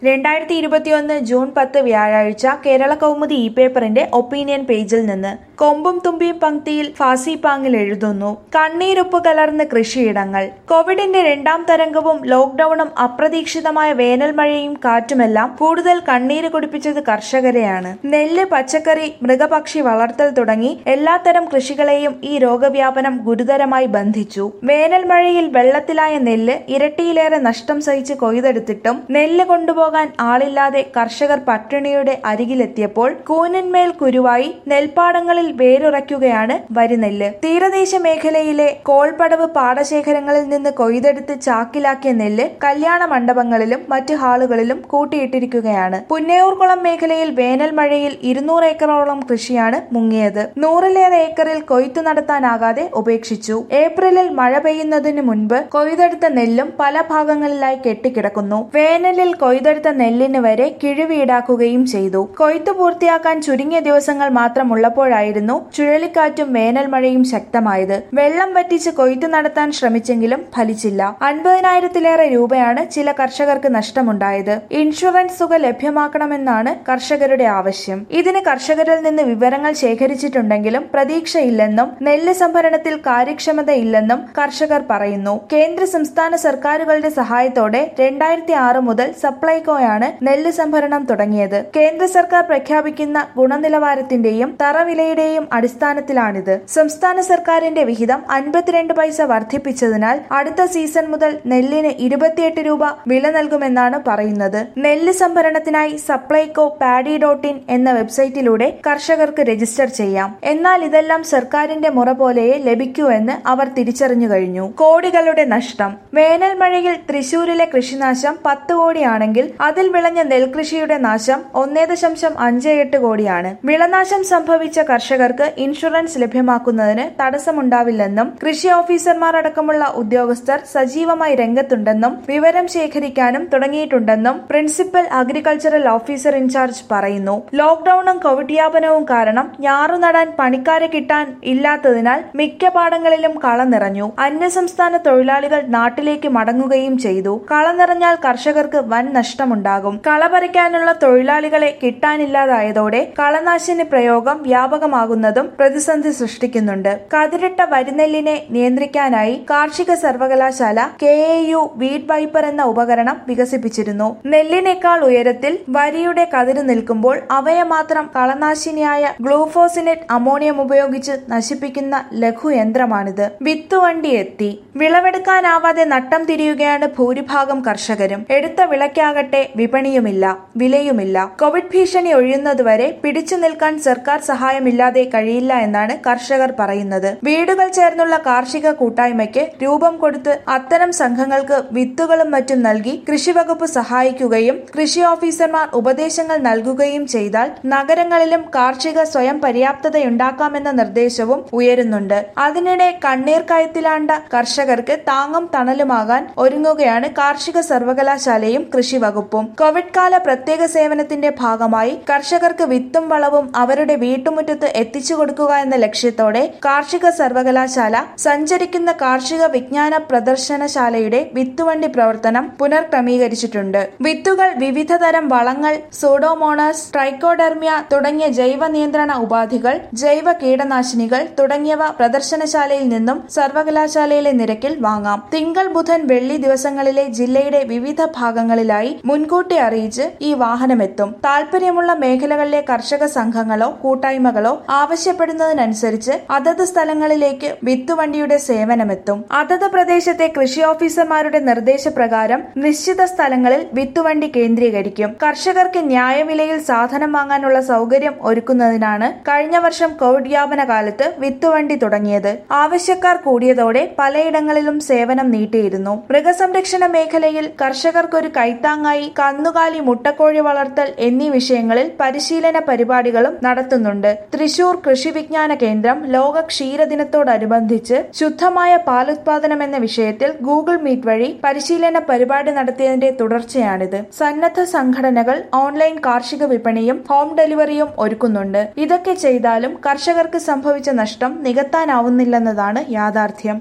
രണ്ടായിരത്തി ഇരുപത്തിയൊന്ന് ജൂൺ പത്ത് വ്യാഴാഴ്ച കേരള കൗമുദി ഇ പേപ്പറിന്റെ ഒപ്പീനിയൻ പേജിൽ നിന്ന് കൊമ്പും തുമ്പിയും പങ്ക്തിയിൽ ഫാസി പാങ്ങിൽ എഴുതുന്നു കണ്ണീരുപ്പ് കലർന്ന് കൃഷിയിടങ്ങൾ കോവിഡിന്റെ രണ്ടാം തരംഗവും ലോക്ഡൌണും അപ്രതീക്ഷിതമായ വേനൽ മഴയും കാറ്റുമെല്ലാം കൂടുതൽ കണ്ണീര് കുടിപ്പിച്ചത് കർഷകരെയാണ് നെല്ല് പച്ചക്കറി മൃഗപക്ഷി വളർത്തൽ തുടങ്ങി എല്ലാത്തരം കൃഷികളെയും ഈ രോഗവ്യാപനം ഗുരുതരമായി ബന്ധിച്ചു വേനൽ മഴയിൽ വെള്ളത്തിലായ നെല്ല് ഇരട്ടിയിലേറെ നഷ്ടം സഹിച്ച് കൊയ്തെടുത്തിട്ടും നെല്ല് കൊണ്ടുപോകാൻ ആളില്ലാതെ കർഷകർ പട്ടിണിയുടെ അരികിലെത്തിയപ്പോൾ കൂനിന്മേൽ കുരുവായി നെൽപ്പാടങ്ങളിൽ വേരുറയ്ക്കുകയാണ് വരിനെല്ല് തീരദേശ മേഖലയിലെ കോൾപടവ് പാടശേഖരങ്ങളിൽ നിന്ന് കൊയ്തെടുത്ത് ചാക്കിലാക്കിയ നെല്ല് കല്യാണ മണ്ഡപങ്ങളിലും മറ്റ് ഹാളുകളിലും കൂട്ടിയിട്ടിരിക്കുകയാണ് പുന്നയൂർകുളം മേഖലയിൽ വേനൽ മഴയിൽ ഇരുന്നൂറ് ഏക്കറോളം കൃഷിയാണ് മുങ്ങിയത് നൂറിലേറെ ഏക്കറിൽ കൊയ്ത്തു നടത്താനാകാതെ ഉപേക്ഷിച്ചു ഏപ്രിലിൽ മഴ പെയ്യുന്നതിന് മുൻപ് കൊയ്തെടുത്ത നെല്ലും പല ഭാഗങ്ങളിലായി കെട്ടിക്കിടക്കുന്നു വേനലിൽ കൊയ്തെടുത്ത നെല്ലിന് വരെ കിഴിവ് ഈടാക്കുകയും ചെയ്തു കൊയ്ത്തു പൂർത്തിയാക്കാൻ ചുരുങ്ങിയ ദിവസങ്ങൾ മാത്രമുള്ളപ്പോഴായിരുന്നു ചുഴലിക്കാറ്റും വേനൽ മഴയും ശക്തമായത് വെള്ളം വറ്റിച്ച് കൊയ്ത്തു നടത്താൻ ശ്രമിച്ചെങ്കിലും ഫലിച്ചില്ല അൻപതിനായിരത്തിലേറെ രൂപയാണ് ചില കർഷകർക്ക് നഷ്ടമുണ്ടായത് ഇൻഷുറൻസ് തുക ലഭ്യമാക്കണമെന്നാണ് കർഷകരുടെ ആവശ്യം ഇതിന് കർഷകരിൽ നിന്ന് വിവരങ്ങൾ ശേഖരിച്ചിട്ടുണ്ടെങ്കിലും പ്രതീക്ഷയില്ലെന്നും നെല്ല് സംഭരണത്തിൽ കാര്യക്ഷമതയില്ലെന്നും കർഷകർ പറയുന്നു കേന്ദ്ര സംസ്ഥാന സർക്കാരുകളുടെ സഹായത്തോടെ രണ്ടായിരത്തി ആറ് മുതൽ സപ്ലൈകോയാണ് നെല്ല് സംഭരണം തുടങ്ങിയത് കേന്ദ്ര സർക്കാർ പ്രഖ്യാപിക്കുന്ന ഗുണനിലവാരത്തിന്റെയും തറവിലയുടെയും അടിസ്ഥാനത്തിലാണിത് സംസ്ഥാന സർക്കാരിന്റെ വിഹിതം അൻപത്തിരണ്ട് പൈസ വർദ്ധിപ്പിച്ചതിനാൽ അടുത്ത സീസൺ മുതൽ നെല്ലിന് ഇരുപത്തിയെട്ട് രൂപ വില നൽകുമെന്നാണ് പറയുന്നത് നെല്ല് സംഭരണത്തിനായി സപ്ലൈകോ പാഡി ഡോട്ട് ഇൻ എന്ന വെബ്സൈറ്റിലൂടെ കർഷകർക്ക് രജിസ്റ്റർ ചെയ്യാം എന്നാൽ ഇതെല്ലാം സർക്കാരിന്റെ മുറ പോലെയേ ലഭിക്കൂ എന്ന് അവർ തിരിച്ചറിഞ്ഞു കഴിഞ്ഞു കോടികളുടെ നഷ്ടം വേനൽ മഴയിൽ തൃശൂരിലെ കൃഷിനാശം പത്ത് കോടിയാണെങ്കിൽ അതിൽ വിളഞ്ഞ നെൽകൃഷിയുടെ നാശം ഒന്നേ ദശാംശം അഞ്ച് എട്ട് കോടിയാണ് വിളനാശം സംഭവിച്ച കർഷകർക്ക് ഇൻഷുറൻസ് ലഭ്യമാക്കുന്നതിന് തടസ്സമുണ്ടാവില്ലെന്നും കൃഷി ഓഫീസർമാർ അടക്കമുള്ള ഉദ്യോഗസ്ഥർ സജീവമായി രംഗത്തുണ്ടെന്നും വിവരം ശേഖരിക്കാനും തുടങ്ങിയിട്ടുണ്ടെന്നും പ്രിൻസിപ്പൽ അഗ്രികൾച്ചറൽ ഓഫീസർ ഇൻചാർജ് പറയുന്നു ലോക്ഡൌണും കോവിഡ് വ്യാപനവും കാരണം ഞാറു നടാൻ പണിക്കാരെ കിട്ടാൻ ഇല്ലാത്തതിനാൽ മിക്ക പാടങ്ങളിലും കള നിറഞ്ഞു അന്യസംസ്ഥാന തൊഴിലാളികൾ നാട്ടിലേക്ക് മടങ്ങുകയും ചെയ്തു കള നിറഞ്ഞാൽ കർഷകർക്ക് വൻ നഷ്ടമുണ്ടാകും കള പറിക്കാനുള്ള തൊഴിലാളികളെ കിട്ടാനില്ലാതായതോടെ കളനാശിനി പ്രയോഗം വ്യാപകമാകുന്നതും പ്രതിസന്ധി സൃഷ്ടിക്കുന്നുണ്ട് കതിരിട്ട വരിനെല്ലിനെ നിയന്ത്രിക്കാനായി കാർഷിക സർവകലാശാല K A U weed wiper എന്ന ഉപകരണം വികസിപ്പിച്ചിരുന്നു നെല്ലിനേക്കാൾ ഉയരത്തിൽ വരിയുടെ കതിര് നിൽക്കുമ്പോൾ അവയെ മാത്രം കളനാശിനിയായ ഗ്ലൂഫോസിനെറ്റ് അമോണിയം ഉപയോഗിച്ച് നശിപ്പിക്കുന്ന ലഘുയന്ത്രമാണിത് വിത്തുവണ്ടി എത്തി വിളവെടുക്കാനാവാതെ നട്ടം തിരിയുകയാണ് ഭൂരിഭാഗം കർഷകരും എടുത്ത വിളയ്ക്കാകട്ടെ വിപണിയുമില്ല വിലയുമില്ല കോവിഡ് ഭീഷണി ഒഴിയുന്നതുവരെ പിടിച്ചു നിൽക്കാൻ സർക്കാർ സഹായമില്ലാതെ കഴിയില്ല എന്നാണ് കർഷകർ പറയുന്നത് വീടുകൾ ചേർന്നുള്ള കാർഷിക കൂട്ടായ്മയ്ക്ക് രൂപം കൊടുത്ത് അത്തരം സംഘങ്ങൾക്ക് വിത്തുകളും മറ്റും നൽകി കൃഷിവകുപ്പ് സഹായിക്കുകയും കൃഷി ഓഫീസർമാർ ഉപദേശങ്ങൾ നൽകുകയും ചെയ്താൽ നഗരങ്ങളിലും കാർഷിക സ്വയം പര്യാപ്തതയുണ്ടാക്കാമെന്ന നിർദ്ദേശവും ഉയരുന്നുണ്ട് അതിനിടെ കണ്ണീർ കയത്തിലാണ്ട കർഷകർക്ക് താങ്ങും തണലുമാകാൻ ഒരുങ്ങുകയാണ് കാർഷിക സർവകലാശാലയും കൃഷിവകുപ്പും കോവിഡ് കാല പ്രത്യേക സേവനത്തിന്റെ ഭാഗമായി കർഷകർക്ക് വിത്തും വളവും അവരുടെ വീട്ടുമുറ്റത്ത് എത്തിച്ചു കൊടുക്കുക എന്ന ലക്ഷ്യത്തോടെ കാർഷിക സർവകലാശാല സഞ്ചരിക്കുന്ന കാർഷിക വിജ്ഞാന പ്രദർശനശാലയുടെ വിത്തുവണ്ടി പ്രവർത്തനം പുനർക്രമീകരിച്ചിട്ടുണ്ട് വിത്തുകൾ വിവിധ തരം വളങ്ങൾ സൂഡോമോണസ് ട്രൈക്കോഡെർമിയ തുടങ്ങിയ ജൈവ നിയന്ത്രണ ഉപാധികൾ ജൈവ കീടനാശിനികൾ തുടങ്ങിയവ പ്രദർശനശാലയിൽ നിന്നും സർവകലാശാലയിലെ നിരക്കിൽ വാങ്ങാം തിങ്കൾ ബുധൻ വെള്ളി ദിവസങ്ങളിലെ ജില്ലയുടെ വിവിധ ഭാഗങ്ങളിലായി മുൻകൂട്ടി അറിയിച്ച് ഈ വാഹനമെത്തും താൽപര്യമുള്ള മേഖലകളിലെ കർഷക സംഘങ്ങളോ കൂട്ടായ്മകളോ ആവശ്യപ്പെടുന്നതിനനുസരിച്ച് അതത് സ്ഥലങ്ങളിലേക്ക് വിത്തുവണ്ടിയുടെ സേവനമെത്തും അതത് പ്രദേശത്തെ കൃഷി ഓഫീസർമാരുടെ നിർദ്ദേശപ്രകാരം നിശ്ചിത സ്ഥലങ്ങളിൽ വിത്തുവണ്ടി കേന്ദ്രീകരിക്കും കർഷകർക്ക് ന്യായവിലയിൽ സാധനം വാങ്ങാനുള്ള സൗകര്യം ഒരുക്കുന്നതിനാണ് കഴിഞ്ഞ വർഷം കോവിഡ് വ്യാപന കാലത്ത് വിത്തുവണ്ടി തുടങ്ങിയത് ആവശ്യക്കാർ കൂടിയതോടെ പലയിടങ്ങളിലും സേവനം നീട്ടിയിരുന്നു മൃഗസംരക്ഷണ മേഖലയിൽ കർഷകർക്കൊരു കൈത്താങ്ങായി കന്നുകാലി മുട്ടക്കോഴി വളർത്തൽ എന്നീ വിഷയങ്ങളിൽ പരിശീലന പരിപാടികളും നടത്തുന്നുണ്ട് തൃശൂർ കൃഷി വിജ്ഞാന കേന്ദ്രം ലോക ക്ഷീരദിനത്തോടനുബന്ധിച്ച് ശുദ്ധമായ പാലുത്പാദനം എന്ന വിഷയത്തിൽ ഗൂഗിൾ മീറ്റ് വഴി പരിശീലന പരിപാടി നടത്തിയതിന്റെ തുടർച്ചയാണിത് സന്നദ്ധ സംഘടനകൾ ഓൺലൈൻ കാർഷിക വിപണിയും ഹോം ഡെലിവറിയും ഒരുക്കുന്നുണ്ട് ഇതൊക്കെ ചെയ്താലും കർഷകർക്ക് സംഭവിച്ച നഷ്ടം നികത്താനാവുന്നില്ലെന്നതാണ് യാഥാർത്ഥ്യം